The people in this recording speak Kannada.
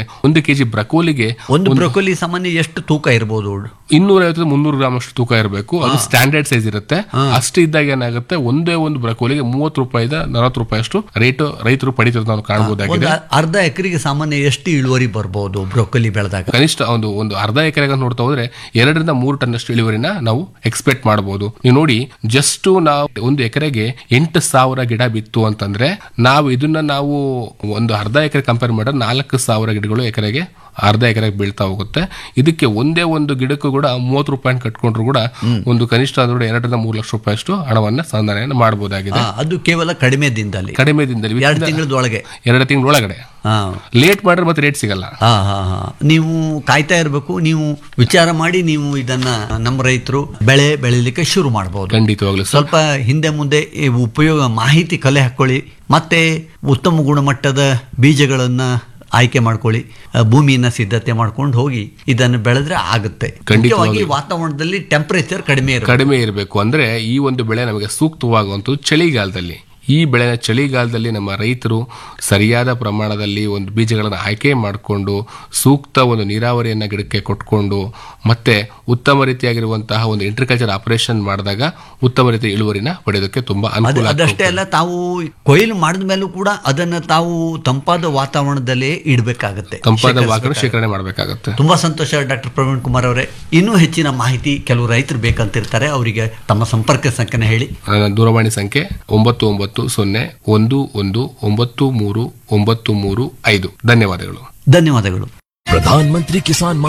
ಒಂದು ಕೆಜಿ ಬ್ರಕೋಲಿಗೆ ಒಂದು ಬ್ರೊಕೊಲಿ ಸಾಮಾನ್ಯ ಎಷ್ಟು ತೂಕ ಇರ್ಬೋದು ಇನ್ನೂರ ಐವತ್ತು ಮುನ್ನೂರು ಗ್ರಾಮ್ ಅಷ್ಟು ತೂಕ ಇರಬೇಕು ಅದು ಸ್ಟ್ಯಾಂಡರ್ಡ್ ಸೈಜ್ ಇರುತ್ತೆ ಅಷ್ಟು ಇದ್ದಾಗ ಏನಾಗುತ್ತೆ ಒಂದೇ ಒಂದು ಬ್ರಕೋಲಿಗೆ ಮೂವತ್ತು ರೂಪಾಯಿಂದ ನಲವತ್ತು ರೂಪಾಯಿ ಅಷ್ಟು ರೇಟ್ ರೈತರು ಪಡಿತಿರೋದು ನಾವು ಕಾಣಬಹುದಾಗಿದೆ ಒಂದು ಅರ್ಧ ಎಕರೆಗೆ ಸಾಮಾನ್ಯ ಎಷ್ಟು ಇಳುವರಿ ಬರ್ಬೋದು ಬ್ರೊಕೊಲಿ ಬೆಳೆದಾಗ ಕನಿಷ್ಠ ಒಂದು ಒಂದು ಅರ್ಧ ಎಕರೆಗೆ ನೋಡ್ತಾ ಹೋದ್ರೆ ಎರಡರಿಂದ ಮೂರು ಟನ್ ಅಷ್ಟು ಇಳುವರಿನ ನಾವು ಎಕ್ಸ್ಪೆಕ್ಟ್ ಮಾಡಬಹುದು ನೀವು ನೋಡಿ ಜಸ್ಟ್ ನಾವು ಒಂದು ಎಕರೆಗೆ ಎಂಟು ಸಾವಿರ ಗಿಡ ಬಿತ್ತು ಅಂತಂದ್ರೆ ನಾವು ಇದನ್ನ ನಾವು ಒಂದು ಅರ್ಧ ಎಕರೆ ಕಂಪೇರ್ ಮಾಡಿದ್ರೆ ನಾಲ್ಕು ಸಾವಿರ ಗಿಡಗಳು ಎಕರೆಗೆ ಅರ್ಧ ಎಕರೆಗೆ ಬೀಳ್ತಾ ಹೋಗುತ್ತೆ ಇದಕ್ಕೆ ಒಂದೇ ಒಂದು ಗಿಡಕ್ಕೂ ಕೂಡ ಮೂವತ್ತು ರೂಪಾಯಿ ಕಟ್ಕೊಂಡ್ರು ಕೂಡ ಒಂದು ಕನಿಷ್ಠ ಅಂದ್ರೆ ಎರಡರಿಂದ ಮೂರು ಲಕ್ಷ ರೂಪಾಯಿ ಅಷ್ಟು ಹಣವನ್ನ ಸಂಧಾನ ಮಾಡಬಹುದಾಗಿದೆ ಆ, ಅದು ಕೇವಲ ಕಡಿಮೆ ದಿನದಲ್ಲಿ ಕಡಿಮೆ ದಿನದಲ್ಲಿ ಎರಡು ತಿಂಗಳದೊಳಗೆ ಎರಡು ತಿಂಗಳೊಳಗಡೆ ಹಾ ಲೇಟ್ ಮಾಡಿದ್ರೆ ಮತ್ತೆ ರೇಟ್ ಸಿಗಲ್ಲ ಹಾ ಹಾ ಹಾ ನೀವು ಕಾಯ್ತಾ ಇರಬೇಕು ನೀವು ವಿಚಾರ ಮಾಡಿ ನೀವು ಇದನ್ನ ನಮ್ಮ ರೈತರು ಬೆಳೆ ಬೆಳಿಲಿಕ್ಕೆ ಶುರು ಮಾಡಬಹುದು ಖಂಡಿತವಾಗ್ಲೂ ಸರ್ ಸ್ವಲ್ಪ ಹಿಂದೆ ಮುಂದೆ ಈ ಉಪಯೋಗ ಮಾಹಿತಿ ಕಲೆ ಹಾಕೊಳ್ಳಿ ಮತ್ತೆ ಉತ್ತಮ ಗುಣಮಟ್ಟದ ಬೀಜಗಳನ್ನ ಆಯ್ಕೆ ಮಾಡ್ಕೊಳ್ಳಿ ಆ, ಭೂಮಿಯನ್ನ ಸಿದ್ಧತೆ ಮಾಡ್ಕೊಂಡು ಹೋಗಿ ಇದನ್ನು ಬೆಳೆದ್ರೆ ಆಗುತ್ತೆ ಮುಖ್ಯವಾಗಿ ವಾತಾವರಣದಲ್ಲಿ ಟೆಂಪರೇಚರ್ ಕಡಿಮೆ ಇರುತ್ತೆ ಕಡಿಮೆ ಇರಬೇಕು ಅಂದ್ರೆ ಈ ಒಂದು ಬೆಳೆ ನಮಗೆ ಸೂಕ್ತವಾಗುವಂಥದ್ದು ಚಳಿಗಾಲದಲ್ಲಿ ಈ ಬೆಳೆನ ಚಳಿಗಾಲದಲ್ಲಿ ನಮ್ಮ ರೈತರು ಸರಿಯಾದ ಪ್ರಮಾಣದಲ್ಲಿ ಒಂದು ಬೀಜಗಳನ್ನು ಆಯ್ಕೆ ಮಾಡಿಕೊಂಡು ಸೂಕ್ತ ಒಂದು ನೀರಾವರಿಯನ್ನ ಗಿಡಕ್ಕೆ ಕೊಟ್ಕೊಂಡು ಮತ್ತೆ ಉತ್ತಮ ರೀತಿಯಾಗಿರುವಂತಹ ಒಂದು ಇಂಟ್ರಿಕಲ್ಚರ್ ಆಪರೇಷನ್ ಮಾಡಿದಾಗ ಉತ್ತಮ ರೀತಿಯ ಇಳುವರಿನ ಪಡೆಯೋದಕ್ಕೆ ತುಂಬಾ ಅದು ಅನುಕೂಲ ಆಗ್ತದೆ. ಅದಷ್ಟೇ ಅಲ್ಲ ತಾವು ಕೊಯ್ಲು ಮಾಡಿದ ಮೇಲೂ ಕೂಡ ಅದನ್ನ ತಾವು ತಂಪಾದ ವಾತಾವರಣದಲ್ಲೇ ಇಡಬೇಕಾಗತ್ತೆ ತಂಪಾದ ವಾಕನ್ನು ಶೇಖರಣೆ ಮಾಡಬೇಕಾಗುತ್ತೆ ತುಂಬಾ ಸಂತೋಷ ಡಾಕ್ಟರ್ ಪ್ರವೀಣ್ ಕುಮಾರ್ ಅವರೇ ಇನ್ನೂ ಹೆಚ್ಚಿನ ಮಾಹಿತಿ ಕೆಲವು ರೈತರು ಬೇಕಂತಿರ್ತಾರೆ ಅವರಿಗೆ ತಮ್ಮ ಸಂಪರ್ಕ ಸಂಖ್ಯೆನ ಹೇಳಿ ನನ್ನ ದೂರವಾಣಿ ಸಂಖ್ಯೆ ಒಂಬತ್ತು ಒಂಬತ್ತು ಸೊನ್ನೆ ಒಂದು ಒಂದು ಒಂಬತ್ತು ಮೂರು ಒಂಬತ್ತು ಮೂರು ಐದು ಧನ್ಯವಾದಗಳು ಧನ್ಯವಾದಗಳು प्रधानमंत्री किसान